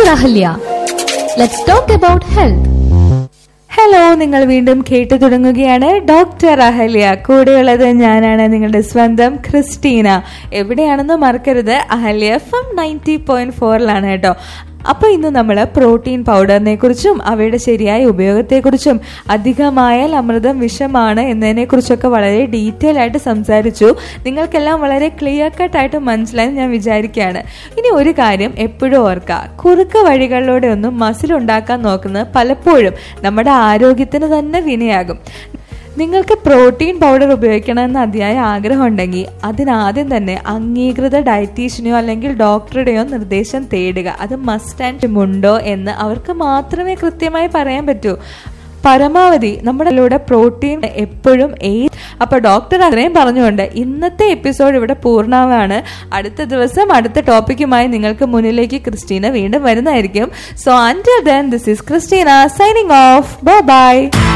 Dr. Ahalya. Let's talk about health. Hello നിങ്ങൾ വീണ്ടും കേട്ടു തുടങ്ങുകയാണ് ഡോക്ടർ അഹല്യ കൂടെയുള്ളത് ഞാനാണ് നിങ്ങളുടെ സ്വന്തം ക്രിസ്റ്റീന എവിടെയാണെന്ന് മറക്കരുത് Ahalya F M ninety point ഫോറിലാണ് കേട്ടോ അപ്പോൾ ഇന്ന് നമ്മൾ പ്രോട്ടീൻ പൗഡറിനെ കുറിച്ചും അവയുടെ ശരിയായ ഉപയോഗത്തെക്കുറിച്ചും അധികമായാൽ അമൃതം വിഷമാണ് എന്നതിനെക്കുറിച്ചൊക്കെ വളരെ ഡീറ്റെയിൽ ആയിട്ട് സംസാരിച്ചു നിങ്ങൾക്കെല്ലാം വളരെ ക്ലിയർ കട്ടായിട്ട് മനസ്സിലായി ഞാൻ വിചാരിക്കുകയാണ് ഇനി ഒരു കാര്യം എപ്പോഴും ഓർക്കുക കുറുക്ക വഴികളിലൂടെ ഒന്നും മസിൽ ഉണ്ടാക്കാൻ നോക്കുന്നത് പലപ്പോഴും നമ്മുടെ ആരോഗ്യത്തിന് തന്നെ വിനയാകും നിങ്ങൾക്ക് പ്രോട്ടീൻ പൗഡർ ഉപയോഗിക്കണമെന്ന് അതിയായ ആഗ്രഹം ഉണ്ടെങ്കിൽ അതിനാദ്യം തന്നെ അംഗീകൃത ഡയറ്റീഷ്യനെയോ അല്ലെങ്കിൽ ഡോക്ടറുടെയോ നിർദ്ദേശം തേടുക അത് മസ്റ്റ് ആൻഡ് ഉണ്ടോ എന്ന് അവർക്ക് മാത്രമേ കൃത്യമായി പറയാൻ പറ്റൂ പരമാവധി നമ്മുടെ പ്രോട്ടീൻ എപ്പോഴും എയ്റ്റ് അപ്പൊ ഡോക്ടർ അത്രയും പറഞ്ഞുകൊണ്ട് ഇന്നത്തെ എപ്പിസോഡ് ഇവിടെ പൂർണ്ണമാണ് അടുത്ത ദിവസം അടുത്ത ടോപ്പിക്കുമായി നിങ്ങൾക്ക് മുന്നിലേക്ക് ക്രിസ്റ്റീന വീണ്ടും വരുന്നതായിരിക്കും so until then this is Christina signing off bye by